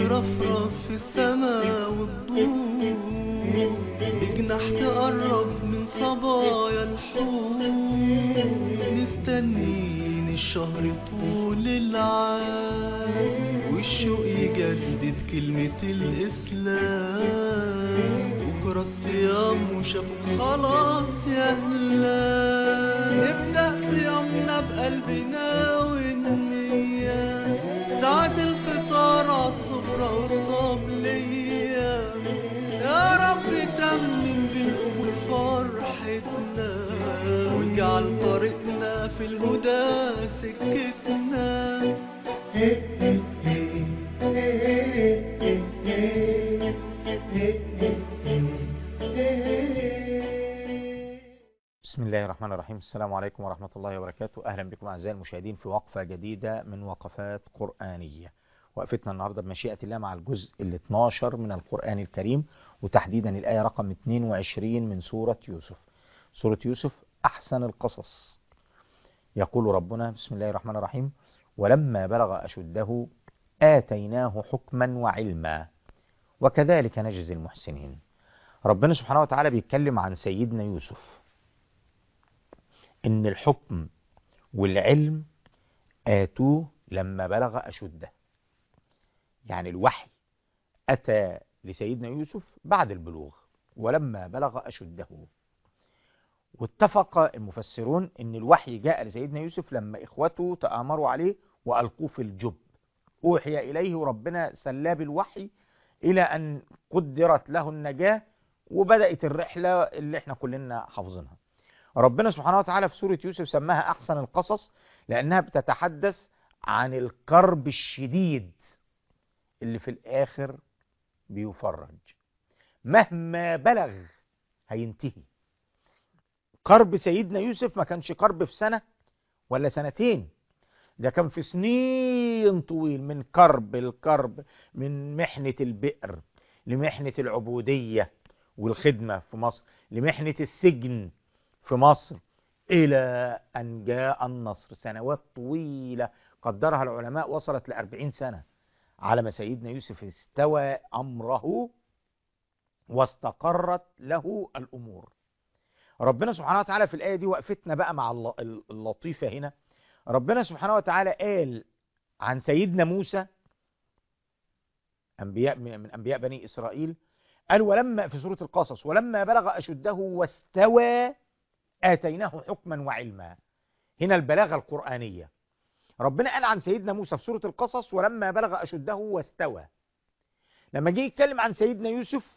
ترفرف في السما وتدور بجناح تقرب من صبايا الحور مستنين الشهر طول العام والشوق يجدد كلمة الإسلام بكرة الصيام وشافوا خلاص يا هلا نبدأ صيامنا بقلبنا والنية ساعة الفطار عالسفرة والطبلية يا رب تمم بالقبول فرحتنا واجعل طريقنا في الهدى سكتنا بسم الله الرحمن الرحيم السلام عليكم ورحمة الله وبركاته أهلا بكم أعزائي المشاهدين في وقفة جديدة من وقفات قرآنية وقفتنا النهاردة بمشيئة الله مع الجزء ال 12 من القرآن الكريم وتحديدا الآية رقم 22 من سورة يوسف سورة يوسف أحسن القصص يقول ربنا بسم الله الرحمن الرحيم ولما بلغ أشده آتيناه حكما وعلما وكذلك نجزي المحسنين ربنا سبحانه وتعالى بيتكلم عن سيدنا يوسف ان الحكم والعلم آتوه لما بلغ أشده يعني الوحي أتى لسيدنا يوسف بعد البلوغ ولما بلغ أشده واتفق المفسرون ان الوحي جاء لسيدنا يوسف لما إخوته تآمروا عليه وألقوه في الجب أوحي إليه وربنا سلاه بالوحي إلى أن قدرت له النجاة وبدأت الرحلة اللي احنا كلنا حافظينها ربنا سبحانه وتعالى في سورة يوسف سماها أحسن القصص لأنها بتتحدث عن الكرب الشديد اللي في الآخر بيفرج مهما بلغ هينتهي كرب سيدنا يوسف ما كانش كرب في سنة ولا سنتين ده كان في سنين طويل من كرب الكرب من محنة البئر لمحنة العبودية والخدمة في مصر لمحنة السجن في مصر إلى أن جاء النصر سنوات طويلة قدرها العلماء وصلت لأربعين سنة على ما سيدنا يوسف استوى أمره واستقرت له الأمور ربنا سبحانه وتعالى في الآية دي وقفتنا بقى مع اللطيفة هنا ربنا سبحانه وتعالى قال عن سيدنا موسى أنبياء من أنبياء بني إسرائيل قال ولما في سورة القصص ولما بلغ أشده واستوى آتيناه حكما وعلما هنا البلاغة القرآنية ربنا قال عن سيدنا موسى في سورة القصص ولما بلغ أشده واستوى لما جه يتكلم عن سيدنا يوسف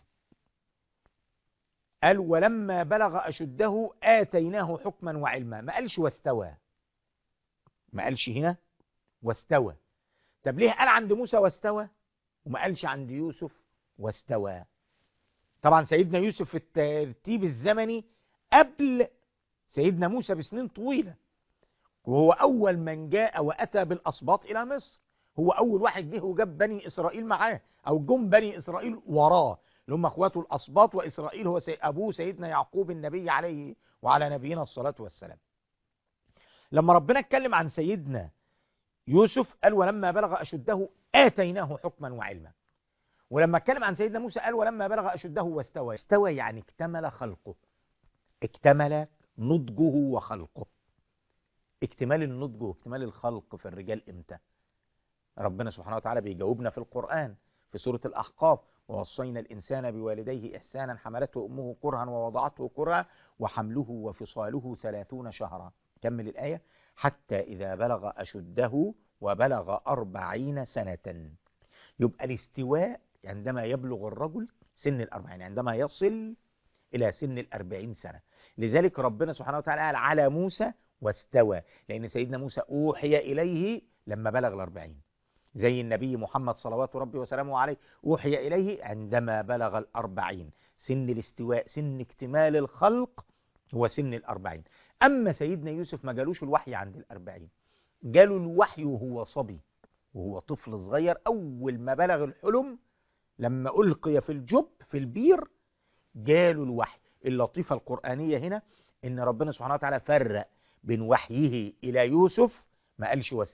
قال ولما بلغ أشده آتيناه حكما وعلما ما قالش واستوى ما قالش هنا واستوى طب ليه قال عند موسى واستوى وما قالش عند يوسف واستوى طبعا سيدنا يوسف في الترتيب الزمني قبل سيدنا موسى بسنين طويلة وهو أول من جاء وأتى بالأسباط إلى مصر هو أول واحد جه وجاب بني إسرائيل معاه أو جم بني إسرائيل وراه اللي هم أخواته الأسباط وإسرائيل هو سي أبوه سيدنا يعقوب النبي عليه وعلى نبينا الصلاة والسلام لما ربنا اتكلم عن سيدنا يوسف قال ولما بلغ أشده آتيناه حكما وعلما ولما اتكلم عن سيدنا موسى قال ولما بلغ أشده واستوى استوى يعني اكتمل خلقه اكتمل نضجه وخلقه اكتمال النضج واكتمال الخلق في الرجال امتى ربنا سبحانه وتعالى بيجاوبنا في القرآن في سورة الأحقاف ووصينا الإنسان بوالديه إحسانا حملته أمه كرها ووضعته كرها وحمله وفصاله ثلاثون شهرا كمل الآية حتى إذا بلغ أشده وبلغ أربعين سنة يبقى الاستواء عندما يبلغ الرجل سن الأربعين عندما يصل إلى سن الأربعين سنة لذلك ربنا سبحانه وتعالى قال على موسى واستوى لأن سيدنا موسى أوحي إليه لما بلغ الأربعين زي النبي محمد صلوات ربي وسلامه عليه أوحي إليه عندما بلغ الأربعين سن الاستواء سن اكتمال الخلق هو سن الأربعين أما سيدنا يوسف ما جالوش الوحي عند الأربعين جاله الوحي وهو صبي وهو طفل صغير أول ما بلغ الحلم لما ألقي في الجب في البير جاله الوحي اللطيفة القرآنية هنا إن ربنا سبحانه وتعالى فرق بين وحيه إلى يوسف ما قالش واستوى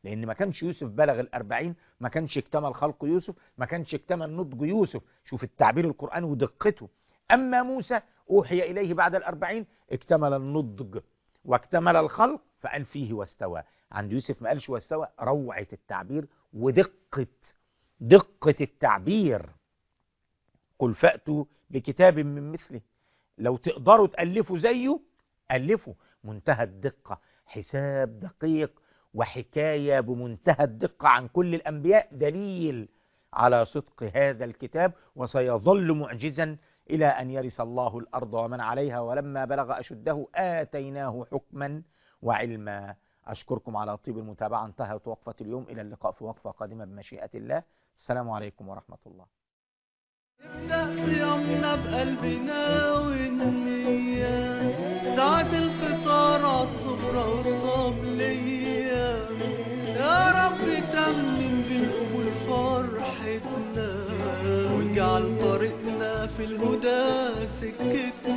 لأن ما كانش يوسف بلغ الأربعين ما كانش اكتمل خلق يوسف ما كانش اكتمل نضج يوسف شوف التعبير القرآني ودقته أما موسى أوحي إليه بعد الأربعين اكتمل النضج واكتمل الخلق فقال فيه واستوى عند يوسف ما قالش واستوى روعة التعبير ودقة دقة التعبير قل فأتوا بكتاب من مثله لو تقدروا تألفوا زيه ألفوا منتهى الدقة حساب دقيق وحكاية بمنتهى الدقة عن كل الأنبياء دليل على صدق هذا الكتاب وسيظل معجزا إلى أن يرث الله الأرض ومن عليها ولما بلغ أشده آتيناه حكما وعلما أشكركم على طيب المتابعة انتهت وقفة اليوم إلى اللقاء في وقفة قادمة بمشيئة الله السلام عليكم ورحمة الله نبدأ صيامنا بقلبنا والنية ساعة الفطار عالصفرة والصبلية يا رب تمم بالقبول فرحتنا واجعل طريقنا في الهدى سكتنا